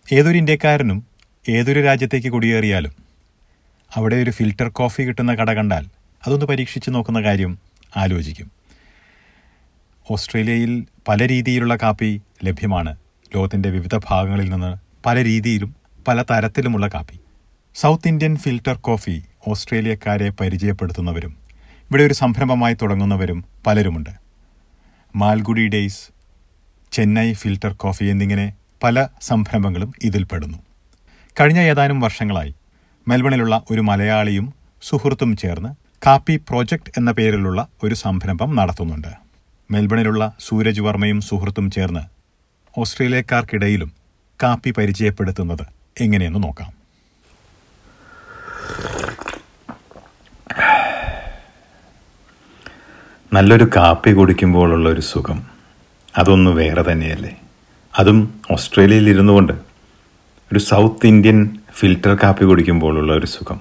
ഏതൊരു ഇന്ത്യക്കാരനും ഏതൊരു രാജ്യത്തേക്ക് കുടിയേറിയാലും അവിടെ ഒരു ഫിൽറ്റർ കോഫി കിട്ടുന്ന കട കണ്ടാൽ അതൊന്ന് പരീക്ഷിച്ച് നോക്കുന്ന കാര്യം ആലോചിക്കും ഓസ്ട്രേലിയയിൽ പല രീതിയിലുള്ള കാപ്പി ലഭ്യമാണ് ലോകത്തിൻ്റെ വിവിധ ഭാഗങ്ങളിൽ നിന്ന് പല രീതിയിലും പല തരത്തിലുമുള്ള കാപ്പി സൗത്ത് ഇന്ത്യൻ ഫിൽറ്റർ കോഫി ഓസ്ട്രേലിയക്കാരെ പരിചയപ്പെടുത്തുന്നവരും ഇവിടെ ഒരു സംരംഭമായി തുടങ്ങുന്നവരും പലരുമുണ്ട് Malgudi days Chennai filter coffee എന്നിങ്ങനെ പല സംരംഭങ്ങളും ഇതിൽപ്പെടുന്നു കഴിഞ്ഞ ഏതാനും വർഷങ്ങളായി മെൽബണിലുള്ള ഒരു മലയാളിയും സുഹൃത്തും ചേർന്ന് കാപ്പി പ്രോജക്റ്റ് എന്ന പേരിലുള്ള ഒരു സംരംഭം നടത്തുന്നുണ്ട് മെൽബണിലുള്ള സൂരജ് വർമ്മയും സുഹൃത്തും ചേർന്ന് ഓസ്ട്രേലിയക്കാർക്കിടയിലും കാപ്പി പരിചയപ്പെടുത്തുന്നത് എങ്ങനെയെന്ന് നോക്കാം നല്ലൊരു കാപ്പി കുടിക്കുമ്പോഴുള്ള ഒരു സുഖം അതൊന്ന് വേറെ തന്നെയല്ലേ അതും ഓസ്ട്രേലിയയിൽ ഇരുന്നു കൊണ്ട് ഒരു സൗത്ത് ഇന്ത്യൻ ഫിൽറ്റർ കാപ്പി കുടിക്കുമ്പോഴുള്ള ഒരു സുഖം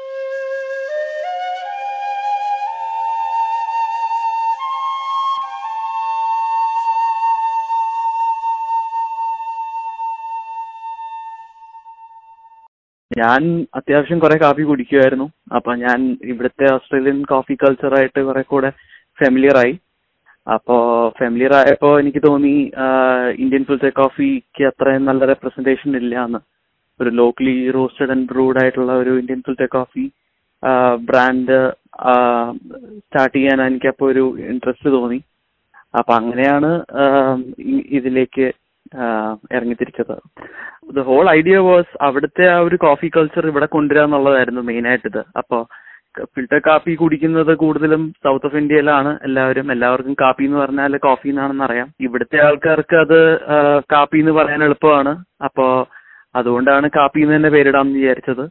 ഞാൻ അത്യാവശ്യം കുറെ കാപ്പി കുടിക്കുമായിരുന്നു അപ്പൊ ഞാൻ ഇവിടുത്തെ ഓസ്ട്രേലിയൻ കോഫി കൾച്ചറായിട്ട് കുറെ കൂടെ ഫെമിലിയർ ആയി അപ്പോ ഫെമിലിയർ ആയപ്പോ എനിക്ക് തോന്നി ഇന്ത്യൻ ഫിൽറ്റർ കോഫിക്ക് അത്രയും നല്ല റെപ്രസെന്റേഷൻ ഇല്ല എന്ന് ഒരു ലോക്കലി റോസ്റ്റഡ് ആൻഡ് ബ്രൂഡ് ആയിട്ടുള്ള ഒരു Indian filter coffee brand start ചെയ്യാൻ എനിക്കപ്പോ ഒരു ഇൻട്രസ്റ്റ് തോന്നി അപ്പൊ അങ്ങനെയാണ് ഇ- ഇതിലേക്ക് ഇറങ്ങിത്തിരിച്ചത് ദ ഹോൾ ഐഡിയ വാസ് അവിടുത്തെ ആ ഒരു കോഫി കൾച്ചർ ഇവിടെ കൊണ്ടുവരിക എന്നുള്ളതായിരുന്നു മെയിൻ ആയിട്ട് ഇത് അപ്പോ ഫിൽറ്റർ കാപ്പി കുടിക്കുന്നത് കൂടുതലും സൗത്ത് ഓഫ് ഇന്ത്യയിലാണ് എല്ലാവരും എല്ലാവർക്കും കാപ്പി എന്ന് പറഞ്ഞാൽ കോഫി എന്നാണെന്ന് അറിയാം ഇവിടുത്തെ ആൾക്കാർക്ക് അത് ആ, കാപ്പി എന്ന് പറയാൻ എളുപ്പമാണ് അപ്പോ അതുകൊണ്ടാണ് കാപ്പി എന്ന് തന്നെ പേരിടാമെന്ന് വിചാരിച്ചത്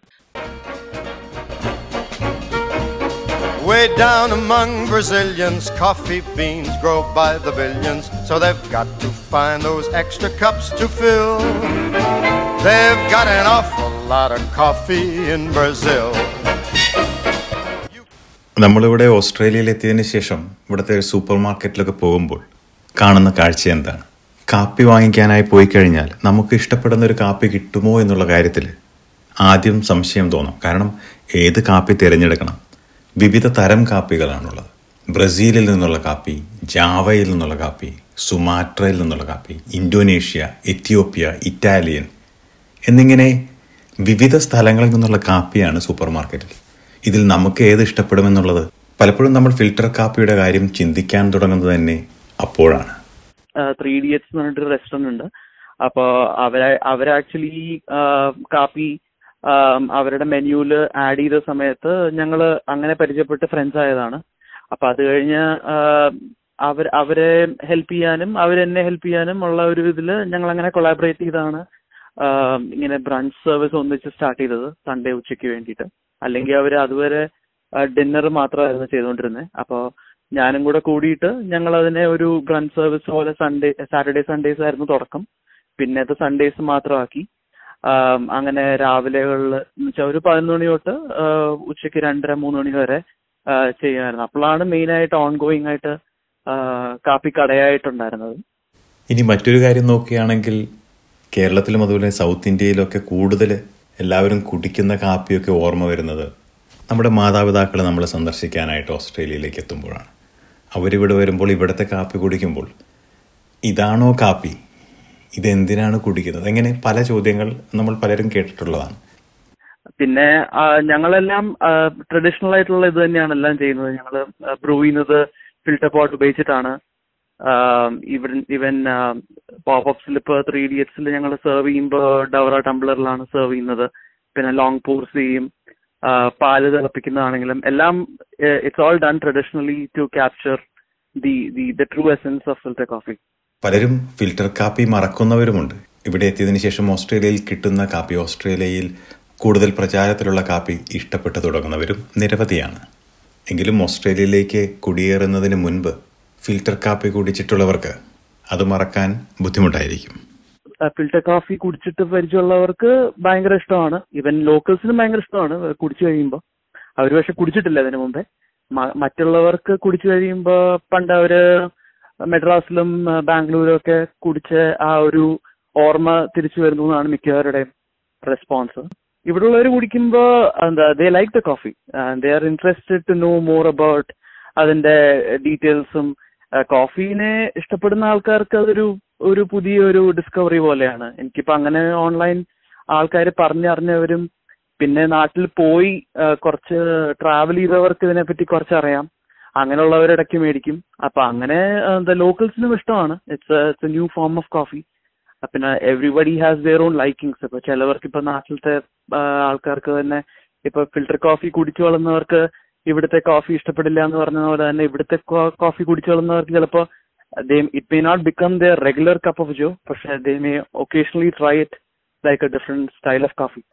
Way down among Brazilians, coffee beans grow by the billions, so they've got to find those extra cups to fill. They've got an awful lot of coffee in Brazil. നമ്മളിവിടെ ഓസ്ട്രേലിയയിൽ എത്തിയതിന് ശേഷം ഇവിടുത്തെ ഒരു സൂപ്പർ മാർക്കറ്റിലൊക്കെ പോകുമ്പോൾ കാണുന്ന കാഴ്ച എന്താണ് കാപ്പി വാങ്ങിക്കാനായി പോയി കഴിഞ്ഞാൽ നമുക്ക് ഇഷ്ടപ്പെടുന്ന ഒരു കാപ്പി കിട്ടുമോ എന്നുള്ള കാര്യത്തിൽ ആദ്യം സംശയം തോന്നും കാരണം ഏത് കാപ്പി തിരഞ്ഞെടുക്കണം വിവിധ തരം കാപ്പികളാണുള്ളത് ബ്രസീലിൽ നിന്നുള്ള കാപ്പി ജാവയിൽ നിന്നുള്ള കാപ്പി സുമാട്രയിൽ നിന്നുള്ള കാപ്പി ഇന്തോനേഷ്യ എത്യോപ്യ ഇറ്റാലിയൻ എന്നിങ്ങനെ വിവിധ സ്ഥലങ്ങളിൽ നിന്നുള്ള കാപ്പിയാണ് സൂപ്പർ മാർക്കറ്റിൽ ഇതിൽ നമുക്ക് ഏത് ഇഷ്ടപ്പെടുമെന്നുള്ളത് പലപ്പോഴും നമ്മൾ ഫിൽറ്റർ കാപ്പിയുടെ കാര്യം ചിന്തിക്കാൻ തുടങ്ങുന്നത് തന്നെ അപ്പോഴാണ് ത്രീ ഇഡിയറ്റ്സ് എന്ന് പറഞ്ഞിട്ട് റെസ്റ്റോറന്റ് ഉണ്ട് അപ്പൊ അവരെ അവര് ആക്ച്വലി കാപ്പി ആം, അവരുടെ മെനുവിൽ ആഡ് ചെയ്ത സമയത്ത് ഞങ്ങള് അങ്ങനെ പരിചയപ്പെട്ട് ഫ്രണ്ട്സ് ആയതാണ് അപ്പൊ അത് കഴിഞ്ഞ് അവർ അവരെ ഹെൽപ്പ് ചെയ്യാനും അവരെന്നെ ഹെൽപ്പ് ചെയ്യാനും ഉള്ള ഒരു ഇതില് ഞങ്ങൾ അങ്ങനെ കൊളാബറേറ്റ് ചെയ്താണ് ആം, ഇങ്ങനെ ബ്രഞ്ച് സർവീസ് ഒന്നിച്ച് സ്റ്റാർട്ട് ചെയ്തത് സൺഡേ ഉച്ചയ്ക്ക് വേണ്ടിയിട്ട് അല്ലെങ്കിൽ അവർ അതുവരെ ഡിന്നർ മാത്രമായിരുന്നു ചെയ്തുകൊണ്ടിരുന്നത് അപ്പോൾ ഞാനും കൂടെ കൂടിയിട്ട് ഞങ്ങൾ അതിനെ ഒരു ബ്രഞ്ച് സർവീസ് പോലെ സൺഡേ സാറ്റർഡേ സൺഡേസ് ആയിരുന്നു തുടക്കം പിന്നത്തെ സൺഡേസ് മാത്രമാക്കി ആം, അങ്ങനെ രാവിലെകളിൽ വെച്ചാൽ ഒരു പതിനൊന്ന് മണി തൊട്ട് ആ, ഉച്ചയ്ക്ക് രണ്ടര മൂന്ന് മണി വരെ ആ, ചെയ്യുമായിരുന്നു അപ്പോഴാണ് മെയിൻ ആയിട്ട് ഓൺ ഗോയിങ് ആയിട്ട് ആ, കാപ്പി കടയായിട്ടുണ്ടായിരുന്നത് ഇനി മറ്റൊരു കാര്യം നോക്കുകയാണെങ്കിൽ കേരളത്തിലും അതുപോലെ സൗത്ത് ഇന്ത്യയിലൊക്കെ കൂടുതൽ എല്ലാവരും കുടിക്കുന്ന കാപ്പിയൊക്കെ ഓർമ്മ വരുന്നത് നമ്മുടെ മാതാപിതാക്കൾ നമ്മളെ സന്ദർശിക്കാനായിട്ട് ഓസ്ട്രേലിയയിലേക്ക് എത്തുമ്പോഴാണ് അവരിവിടെ വരുമ്പോൾ ഇവിടുത്തെ കാപ്പി കുടിക്കുമ്പോൾ ഇതാണോ കാപ്പി ഇതെന്തിനാണ് കുടിക്കുന്നത് അങ്ങനെ പല ചോദ്യങ്ങൾ നമ്മൾ പലരും കേട്ടിട്ടുള്ളതാണ് പിന്നെ ആ, ഞങ്ങളെല്ലാം ട്രഡീഷണൽ ആയിട്ടുള്ള ഇത് തന്നെയാണ് എല്ലാം ചെയ്യുന്നത് ഞങ്ങൾ ബ്രൂ ചെയ്യുന്നത് ഫിൽട്ടർ പോട്ട് ഉപയോഗിച്ചിട്ടാണ് ഇവൻ ഇവൻ പോപ്പപ്സിൽ ഇപ്പോൾ ത്രീ ഇഡിയറ്റ്സിൽ ഞങ്ങൾ സെർവ് ചെയ്യുമ്പോൾ ഡവറ ടംബ്ലറിലാണ് സെർവ് ചെയ്യുന്നത് പിന്നെ ലോങ് പൂർസ് ചെയ്യും ആ, പാല് തിളപ്പിക്കുന്നതാണെങ്കിലും എല്ലാം it's all done traditionally to capture the the the true essence of filter coffee പലരും ഫിൽറ്റർ കാപ്പി മറക്കുന്നവരുമുണ്ട് ഇവിടെ എത്തിയതിനു ശേഷം ഓസ്ട്രേലിയയിൽ കിട്ടുന്ന കാപ്പി ഓസ്ട്രേലിയയിൽ കൂടുതൽ പ്രചാരത്തിലുള്ള കാപ്പി ഇഷ്ടപ്പെട്ടു തുടങ്ങുന്നവരും നിരവധിയാണ് എങ്കിലും ഓസ്ട്രേലിയയിലേക്ക് കുടിയേറുന്നതിന് മുൻപ് ഫിൽറ്റർ കാപ്പി കുടിച്ചിട്ടുള്ളവർക്ക് അത് മറക്കാൻ ബുദ്ധിമുട്ടായിരിക്കും ഫിൽറ്റർ കോഫി കുടിച്ചിട്ട് പരിചയമുള്ളവർക്ക് ഭയങ്കര ഇഷ്ടമാണ് ഇവൻ ലോക്കൽസിനും ഭയങ്കര ഇഷ്ടമാണ് കുടിച്ചു കഴിയുമ്പോൾ അവർ പക്ഷെ കുടിച്ചിട്ടില്ല അതിനു മുമ്പേ മ- മറ്റുള്ളവർക്ക് കുടിച്ചു കഴിയുമ്പോൾ പണ്ട് അവര് മെഡ്രാസിലും ആ, ബാംഗ്ലൂരും ഒക്കെ കുടിച്ച ആ ഒരു ഓർമ്മ തിരിച്ചു വരുന്നു എന്നാണ് മിക്കവരുടെയും റെസ്പോൺസ് ഇവിടെയുള്ളവർ കുടിക്കുമ്പോൾ എന്താ they like the coffee they are interested to know more about അതിന്റെ ഡീറ്റെയിൽസും കോഫീനെ ഇഷ്ടപ്പെടുന്ന ആൾക്കാർക്ക് അതൊരു ഒരു പുതിയൊരു ഡിസ്കവറി പോലെയാണ് എനിക്കിപ്പോ അങ്ങനെ ഓൺലൈൻ ആൾക്കാർ പറഞ്ഞറിഞ്ഞവരും പിന്നെ നാട്ടിൽ പോയി ആ, കുറച്ച് ട്രാവൽ ചെയ്തവർക്ക് ഇതിനെപ്പറ്റി കുറച്ച് അറിയാം അങ്ങനെയുള്ളവരിടയ്ക്ക് മേടിക്കും അപ്പൊ അങ്ങനെ എന്താ ലോക്കൽസിനും ഇഷ്ടമാണ് it's it's a new form of coffee പിന്നെ everybody has their own likings ഇപ്പൊ ചിലവർക്ക് ഇപ്പൊ നാട്ടിലത്തെ ആ, ആൾക്കാർക്ക് തന്നെ ഇപ്പൊ ഫിൽട്ടർ കോഫി കുടിച്ചു വളർന്നവർക്ക് ഇവിടുത്തെ കോഫി ഇഷ്ടപ്പെടില്ല എന്ന് പറഞ്ഞ പോലെ തന്നെ ഇവിടുത്തെ കോഫി കുടിച്ചു വളർന്നവർക്ക് ചിലപ്പോ it may not become the regular cup of joe പക്ഷെ they may occasionally try it like a different style of coffee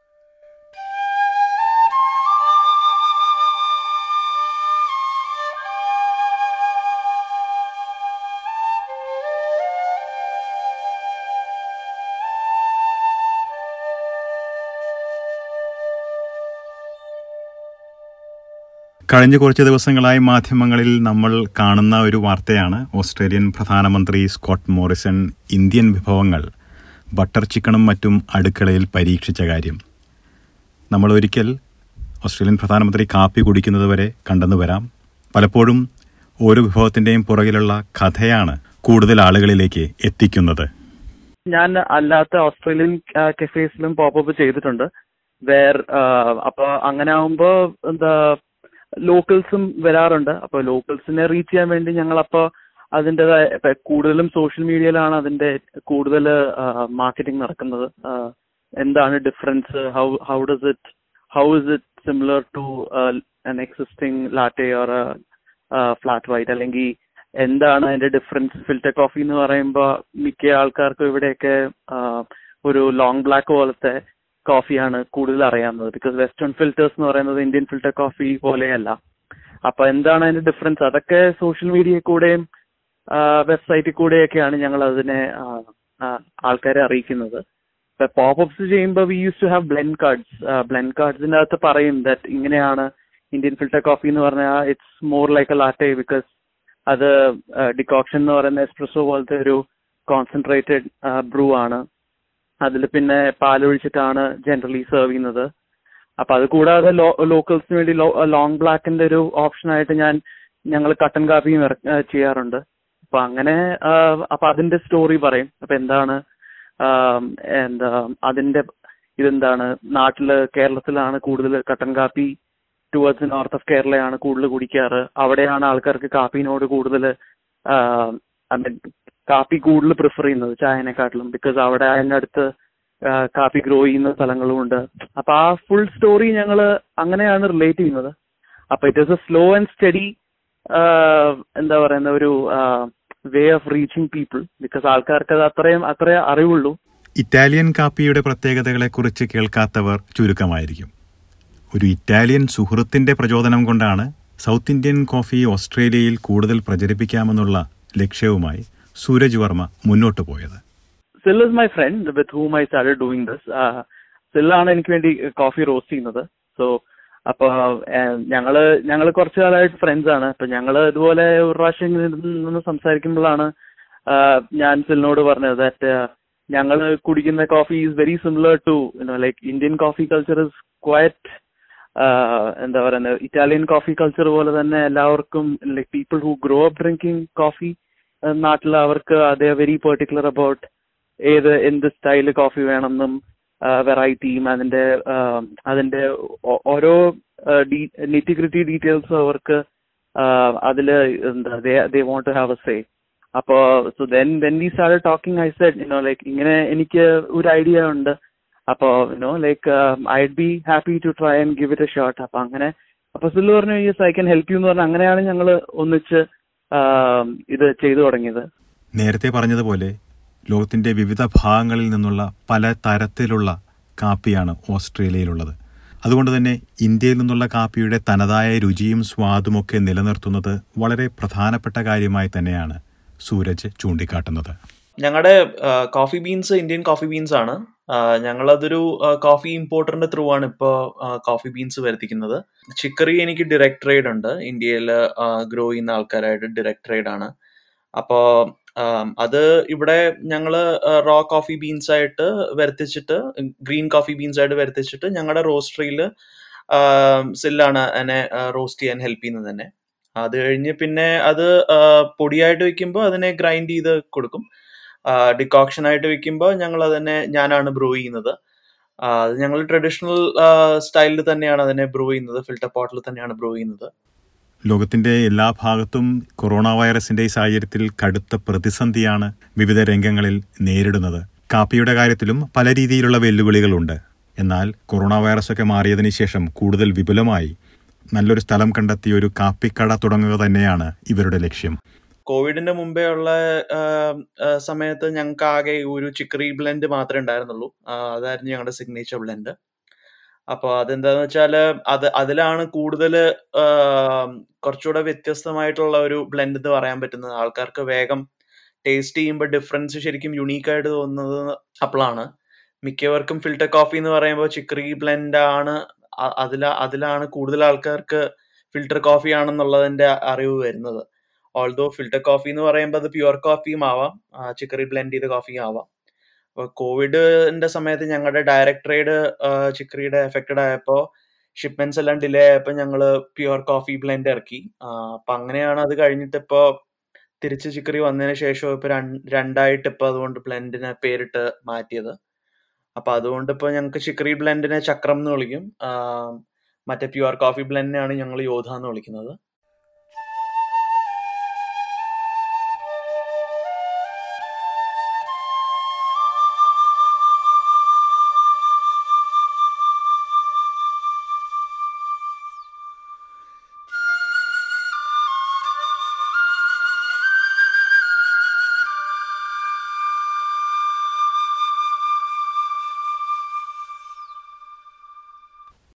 കഴിഞ്ഞ കുറച്ച് ദിവസങ്ങളായി മാധ്യമങ്ങളിൽ നമ്മൾ കാണുന്ന ഒരു വാർത്തയാണ് ഓസ്ട്രേലിയൻ പ്രധാനമന്ത്രി സ്കോട്ട് മോറിസൺ ഇന്ത്യൻ വിഭവങ്ങൾ ബട്ടർ ചിക്കണും മറ്റും അടുക്കളയിൽ പരീക്ഷിച്ച കാര്യം നമ്മൾ ഒരിക്കൽ ഓസ്ട്രേലിയൻ പ്രധാനമന്ത്രി കാപ്പി കുടിക്കുന്നത് വരെ കണ്ടെന്നു വരാം പലപ്പോഴും ഓരോ വിഭവത്തിന്റെയും പുറകിലുള്ള കഥയാണ് കൂടുതൽ ആളുകളിലേക്ക് എത്തിക്കുന്നത് ഞാൻ അല്ലാത്ത ഓസ്ട്രേലിയൻ കഫേസിലും പോപ്പപ്പ് ചെയ്തിട്ടുണ്ട് വേർ അപ്പൊ അങ്ങനെ ആവുമ്പോ എന്താ ലോക്കൽസും വരാറുണ്ട് അപ്പൊ ലോക്കൽസിനെ റീച്ച് ചെയ്യാൻ വേണ്ടി ഞങ്ങൾ അപ്പൊ അതിൻ്റെതായ ഇപ്പൊ കൂടുതലും സോഷ്യൽ മീഡിയയിലാണ് അതിന്റെ കൂടുതൽ മാർക്കറ്റിംഗ് നടക്കുന്നത് ആ, എന്താണ് difference how how does it how is it similar to an existing latte or flat white അല്ലെങ്കിൽ എന്താണ് അതിന്റെ ഡിഫറൻസ് ഫിൽറ്റർ കോഫി എന്ന് പറയുമ്പോൾ മിക്ക ആൾക്കാർക്കും ഇവിടെയൊക്കെ ആ, ഒരു ലോങ് ബ്ലാക്ക് പോലത്തെ കോഫിയാണ് കൂടുതൽ അറിയാവുന്നത് ബിക്കോസ് വെസ്റ്റേൺ ഫിൽറ്റേഴ്സ് എന്ന് പറയുന്നത് ഇന്ത്യൻ ഫിൽറ്റർ കോഫി പോലെയല്ല അപ്പൊ എന്താണ് അതിന്റെ ഡിഫറൻസ് അതൊക്കെ സോഷ്യൽ മീഡിയയിൽ കൂടെയും വെബ്സൈറ്റിൽ കൂടെയൊക്കെയാണ് ഞങ്ങൾ അതിനെ ആ, ആ, ആൾക്കാരെ അറിയിക്കുന്നത് പോപ്അപ്സ് ചെയ്യുമ്പോൾ we use to have blend cards blend കാർഡ്സിന്റെ അകത്ത് പറയും ദാറ്റ് ഇങ്ങനെയാണ് ഇന്ത്യൻ ഫിൽറ്റർ കോഫി എന്ന് പറഞ്ഞാൽ it's more like a latte because അത് ഡിക്കോക്ഷൻ എന്ന് പറയുന്ന എക്സ്പ്രസോ പോലത്തെ ഒരു കോൺസെൻട്രേറ്റഡ് ബ്രൂ ആണ് അതിൽ പിന്നെ പാലൊഴിച്ചിട്ടാണ് ജനറലി സെർവ് ചെയ്യുന്നത് അപ്പൊ അത് കൂടാതെ ലോക്കൽസിന് വേണ്ടി ലോങ് ബ്ലാക്കിന്റെ ഒരു ഓപ്ഷൻ ആയിട്ട് ഞാൻ ഞങ്ങൾ കട്ടൻ കാപ്പിയും ഇറ- ആ, ചെയ്യാറുണ്ട് അപ്പൊ അങ്ങനെ ആ, അപ്പൊ അതിന്റെ സ്റ്റോറി പറയും അപ്പൊ എന്താണ് ആം, എന്താ അതിന്റെ ഇതെന്താണ് നാട്ടില് കേരളത്തിലാണ് കൂടുതൽ കട്ടൻ കാപ്പി ടുവേർഡ്സ് നോർത്ത് ഓഫ് കേരളയാണ് കൂടുതൽ കുടിക്കാറ് അവിടെയാണ് ആൾക്കാർക്ക് കാപ്പിനോട് കൂടുതൽ കാപ്പി കൂടുതൽ പ്രിഫർ ചെയ്യുന്നത് ചായനെക്കാട്ടിലും ബിക്കോസ് അവിടെ അതിന്റെ അടുത്ത് ആ, കാപ്പി ഗ്രോ ചെയ്യുന്ന സ്ഥലങ്ങളും ഉണ്ട് അപ്പൊ ആ ഫുൾ സ്റ്റോറി ഞങ്ങൾ അങ്ങനെയാണ് റിലേറ്റ് ചെയ്യുന്നത് അപ്പൊ it is a slow and steady എന്താ പറയുന്ന ഒരു way of reaching people because ആൾക്കാർക്ക് അത് അത്രയും അത്രേ അറിവുള്ളൂ ഇറ്റാലിയൻ കാപ്പിയുടെ പ്രത്യേകതകളെക്കുറിച്ച് കേൾക്കാത്തവർ ചുരുക്കമായിരിക്കും ഒരു ഇറ്റാലിയൻ സുഹൃത്തിന്റെ പ്രചോദനം കൊണ്ടാണ് സൗത്ത് ഇന്ത്യൻ കോഫി ഓസ്ട്രേലിയയിൽ കൂടുതൽ പ്രചരിപ്പിക്കാമെന്നുള്ള ലക്ഷ്യവുമായി സൂരജ് വർമ്മ മുന്നോട്ട് പോയത് Sil is my friend with whom I started doing this സില്ലാണ് എനിക്ക് വേണ്ടി കോഫി റോസ്റ്റ് ചെയ്യുന്നത് സോ അപ്പൊ ഏഹ്, ഞങ്ങള് ഞങ്ങള് കുറച്ചു കാലമായിട്ട് ഫ്രണ്ട്സ് ആണ് അപ്പൊ ഞങ്ങള് ഇതുപോലെ ഒരു പ്രാവശ്യം ഇങ്ങനെ നിന്ന് സംസാരിക്കുമ്പോഴാണ് ആഹ്, ഞാൻ സിലിനോട് പറഞ്ഞത് ദാറ്റ് ഞങ്ങള് കുടിക്കുന്ന coffee is very similar to like Indian coffee culture is quite എന്താ പറയുന്നത് ഇറ്റാലിയൻ കോഫി കൾച്ചർ പോലെ തന്നെ എല്ലാവർക്കും like people who grow up drinking coffee നാട്ടിൽ അവർക്ക് അതേ വെരി പെർട്ടിക്കുലർ അബൌട്ട് ഏത് എന്ത് സ്റ്റൈല് കോഫി വേണമെന്നും വെറൈറ്റിയും അതിന്റെ ആ, അതിന്റെ ഓ- ഓരോ നിറ്റിഗ്രിറ്റി ഡീറ്റെയിൽസും അവർക്ക് അതിൽ എന്താ they want to have a say അപ്പോ so then when we start talking I said you know like ഇങ്ങനെ എനിക്ക് ഒരു ഐഡിയ ഉണ്ട് അപ്പോ you know like I be happy to try and give it a shot അപ്പൊ അങ്ങനെ അപ്പൊ സില്ലു പറഞ്ഞു yes I can help you എന്ന് പറഞ്ഞാൽ അങ്ങനെയാണ് ഞങ്ങൾ ഒന്നിച്ച് ആ, ഇത് ചെയ്തു തുടങ്ങിയത് നേരത്തെ പറഞ്ഞതുപോലെ ലോകത്തിന്റെ വിവിധ ഭാഗങ്ങളിൽ നിന്നുള്ള പല തരത്തിലുള്ള കാപ്പിയാണ് ഓസ്ട്രേലിയയിലുള്ളത് അതുകൊണ്ട് തന്നെ ഇന്ത്യയിൽ നിന്നുള്ള കാപ്പിയുടെ തനതായ രുചിയും സ്വാദുമൊക്കെ നിലനിർത്തുന്നത് വളരെ പ്രധാനപ്പെട്ട കാര്യമായി തന്നെയാണ് സൂരജ് ചൂണ്ടിക്കാട്ടുന്നത് ഞങ്ങളുടെ coffee beans Indian coffee beans ആണ് ആ, ഞങ്ങളതൊരു കോഫി ഇമ്പോർട്ടറിന്റെ ത്രൂ ആണ് ഇപ്പോൾ കോഫി ബീൻസ് വരുത്തിക്കുന്നത് ചിക്കറി എനിക്ക് ഡയറക്ട് ട്രേഡ് ഉണ്ട് ഇന്ത്യയിൽ ഗ്രോ ചെയ്യുന്ന ആൾക്കാരായിട്ട് ഡയറക്ട് ട്രേഡ് ആണ് അപ്പോൾ ആം, അത് ഇവിടെ ഞങ്ങള് റോ കോഫി ബീൻസ് ആയിട്ട് വരുത്തിച്ചിട്ട് ഗ്രീൻ കോഫി ബീൻസ് ആയിട്ട് വരുത്തിച്ചിട്ട് ഞങ്ങളുടെ റോസ്റ്ററിയിൽ സില്ലാണ് അതിനെ റോസ്റ്റ് ചെയ്യാൻ ഹെൽപ്പ് ചെയ്യുന്നത് തന്നെ അത് കഴിഞ്ഞ് പിന്നെ അത് ആ, പൊടിയായിട്ട് വെക്കുമ്പോൾ അതിനെ ഗ്രൈൻഡ് ചെയ്ത് കൊടുക്കും ഡിക്കോക്ഷൻ ആയിട്ട് വെക്കുമ്പോൾ ഞങ്ങൾ അതിനെ ഞാനാണ് ബ്രൂ ചെയ്യുന്നത് ആ, അത് ഞങ്ങൾ ട്രഡീഷണൽ സ്റ്റൈലിൽ തന്നെയാണ് അതിനെ ബ്രൂ ചെയ്യുന്നത് ഫിൽട്ടർ പോട്ടിൽ തന്നെയാണ് ബ്രൂ ചെയ്യുന്നത് ലോകത്തിന്റെ എല്ലാ ഭാഗത്തും കൊറോണ വൈറസിന്റെ ഈ സാഹചര്യത്തിൽ കടുത്ത പ്രതിസന്ധിയാണ് വിവിധ രംഗങ്ങളിൽ നേരിടുന്നത് കാപ്പിയുടെ കാര്യത്തിലും പല രീതിയിലുള്ള വെല്ലുവിളികളുണ്ട് എന്നാൽ കൊറോണ വൈറസ് ഒക്കെ മാറിയതിനു ശേഷം കൂടുതൽ വിപുലമായി നല്ലൊരു സ്ഥലം കണ്ടെത്തി ഒരു കാപ്പിക്കട തുടങ്ങുക തന്നെയാണ് ഇവരുടെ ലക്ഷ്യം കോവിഡിന്റെ മുമ്പേ ഉള്ള ആ, ആ, സമയത്ത് ഞങ്ങൾക്ക് ആകെ ഒരു ചിക്കറി ബ്ലെൻഡ് മാത്രമേ ഉണ്ടായിരുന്നുള്ളൂ ആ, അതായിരുന്നു ഞങ്ങളുടെ സിഗ്നേച്ചർ ബ്ലെൻഡ് അപ്പോൾ അതെന്താന്ന് വെച്ചാല് അത് അതിലാണ് കൂടുതൽ കുറച്ചുകൂടെ വ്യത്യസ്തമായിട്ടുള്ള ഒരു ബ്ലെൻഡ് എന്ന് പറയാൻ പറ്റുന്നത് ആൾക്കാർക്ക് വേഗം ടേസ്റ്റ് ചെയ്യുമ്പോൾ ഡിഫറൻസ് ശരിക്കും യുണീക്ക് ആയിട്ട് തോന്നുന്നത് അപ്പോഴാണ് മിക്കവർക്കും ഫിൽറ്റർ കോഫി എന്ന് പറയുമ്പോൾ ചിക്കറി ബ്ലെൻഡ് ആണ് അ- അതില അതിലാണ് കൂടുതൽ ആൾക്കാർക്ക് ഫിൽറ്റർ കോഫി ആണെന്നുള്ളതിന്റെ അറിവ് വരുന്നത് ഓൾദോ ഫിൽറ്റർ കോഫി എന്ന് പറയുമ്പോൾ അത് പ്യുവർ കോഫിയും ആവാം ചിക്കറി ബ്ലെൻഡ് ചെയ്ത കോഫിയും ആവാം അപ്പോൾ കോവിഡിന്റെ സമയത്ത് ഞങ്ങളുടെ ഡയറക്ട് ട്രേഡ് ചിക്കറിയുടെ എഫക്റ്റഡ് ആയപ്പോൾ ഷിപ്മെന്റ്സ് എല്ലാം ഡിലേ ആയപ്പോൾ ഞങ്ങൾ പ്യുവർ കോഫി ബ്ലെൻഡ് ഇറക്കി ആ, അപ്പൊ അങ്ങനെയാണ് അത് കഴിഞ്ഞിട്ട് ഇപ്പോൾ തിരിച്ച് ചിക്കറി വന്നതിന് ശേഷം ഇപ്പൊ രൺ- രണ്ടായിട്ട് ഇപ്പൊ അതുകൊണ്ട് ബ്ലെൻഡിനെ പേരിട്ട് മാറ്റിയത് അപ്പൊ അതുകൊണ്ട് ഇപ്പൊ ഞങ്ങൾക്ക് ചിക്കറി ബ്ലെൻഡിനെ ചക്രം എന്ന് വിളിക്കും ആ, മറ്റേ പ്യുവർ കോഫി ബ്ലെൻഡിനെയാണ് ഞങ്ങൾ യോധ എന്ന് വിളിക്കുന്നത്